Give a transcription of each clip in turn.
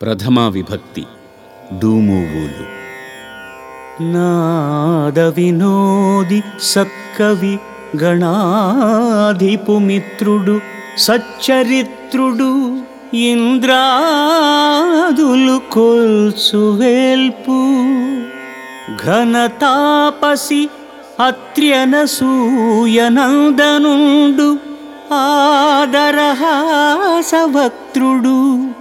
ప్రథమా విభక్తి డూమూవులు నాద వినోది సత్కవి గణాధిపుమిత్రుడు సచ్చరిత్రుడు ఇంద్రాదులు కొల్సు వేల్పు ఘనతాపసి అత్ర్యనసూయనందనుండు ఆదరహాసవక్త్రుడు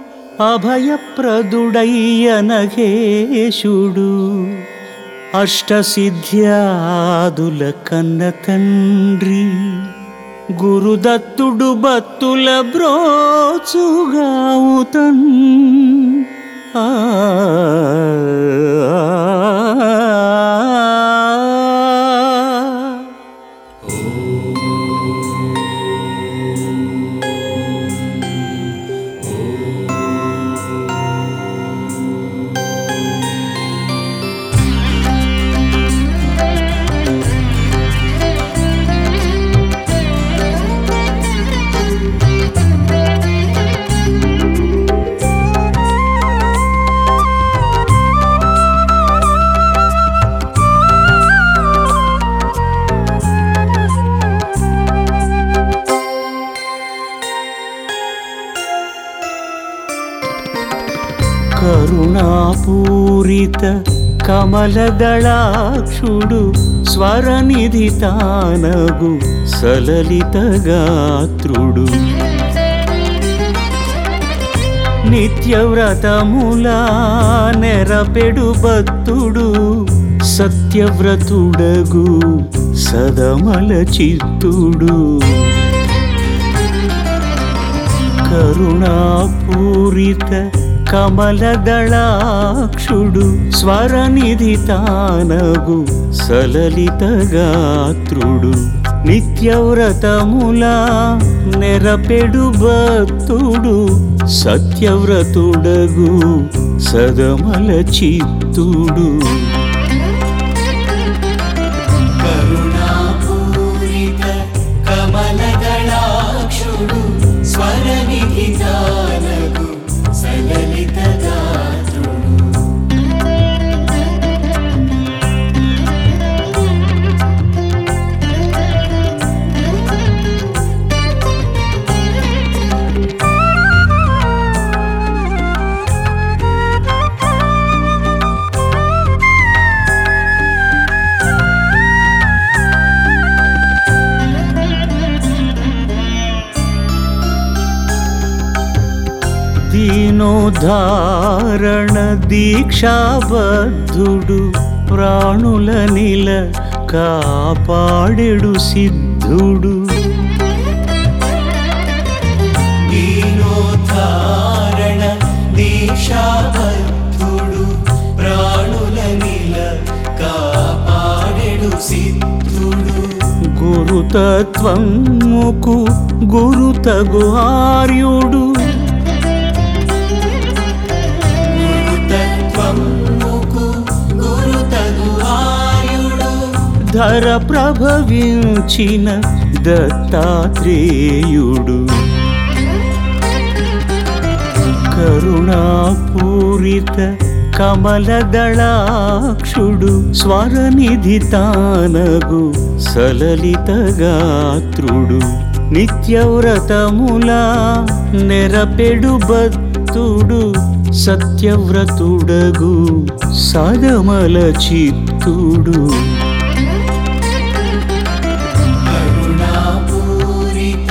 అభయప్రదుడయ్యనఘేశుడు అష్టసిద్ధ్యాదుల కన్న తండ్రి గురుదత్తుడు బత్తుల బ్రోచుగావుతన్ ఆ కరుణాపూరిత కమలదళాక్షుడు స్వరనిధి తానగు సలలిత గాత్రుడు నిత్యవ్రతములా నెరపెడు భక్తుడు సత్యవ్రతుడగు సదమల చిత్తుడు కరుణాపూరిత కమలదళాక్షుడు స్వరనిధి తానగు సలలిత గాత్రుడు నిత్యవ్రతములా నెరపెడు భక్తుడు సత్యవ్రతుడగు సదమల చిత్తుడు కరుణాపూరిత కమలదళాక్షుడు స్వరనిధితానగు సలలిత గాత్రుడు దీనోద్ధారణ దీక్షాబద్ధుడు ప్రాణుల నిల కాపాడెడు సిద్ధుడు దీనోద్ధారణ దీక్షాబద్ధుడు ప్రాణుల నిల కాపాడెడు సిద్ధుడు గురుతత్వముకు గురుతగు ఆర్యుడు గురుతత్వముకు గురుతగు ఆయుడు ధర ప్రభవించిన దత్తాత్రేయుడు కరుణాపూరిత కమలదళాక్షుడు స్వరనిధి తానగు సలలిత గాత్రుడు నిత్యవ్రతములా నెరపెడు భక్తుడు సత్యవ్రతుడగు సదమల చిత్తుడు కరుణాపూరిత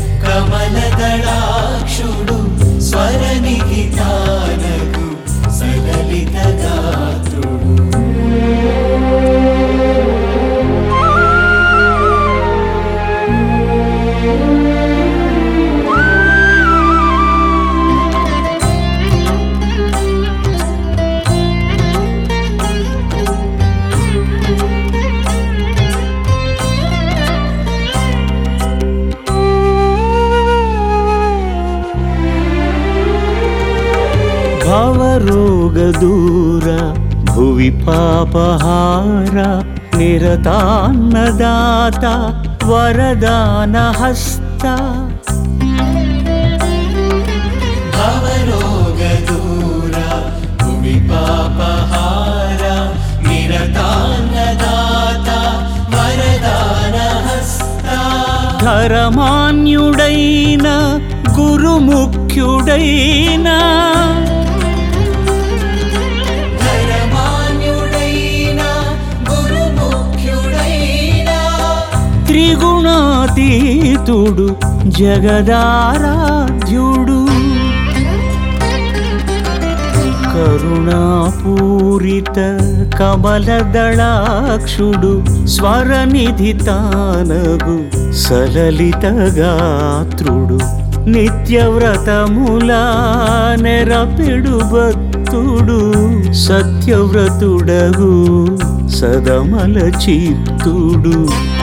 కమలదళాక్షుడు స్వరనిధితానగు సలలిత గాత్రుడు భవరోగదూర భువి పాపహార నిరతాన్నదాత వరదాన హస్త భవరోగదూర ధరమాన్యుడైన గురుముఖ్యుడైన ధరమాన్యుడైన గురుముఖ్యుడైన త్రిగుణాతీతుడు జగదారాధ్యుడు కరుణాపూరిత కమలదళాక్షుడు స్వరనిధి తానగు సలలిత గాత్రుడు నిత్యవ్రతములా నెరపెడు భక్తుడు సత్యవ్రతుడగు సదమల చిత్తుడు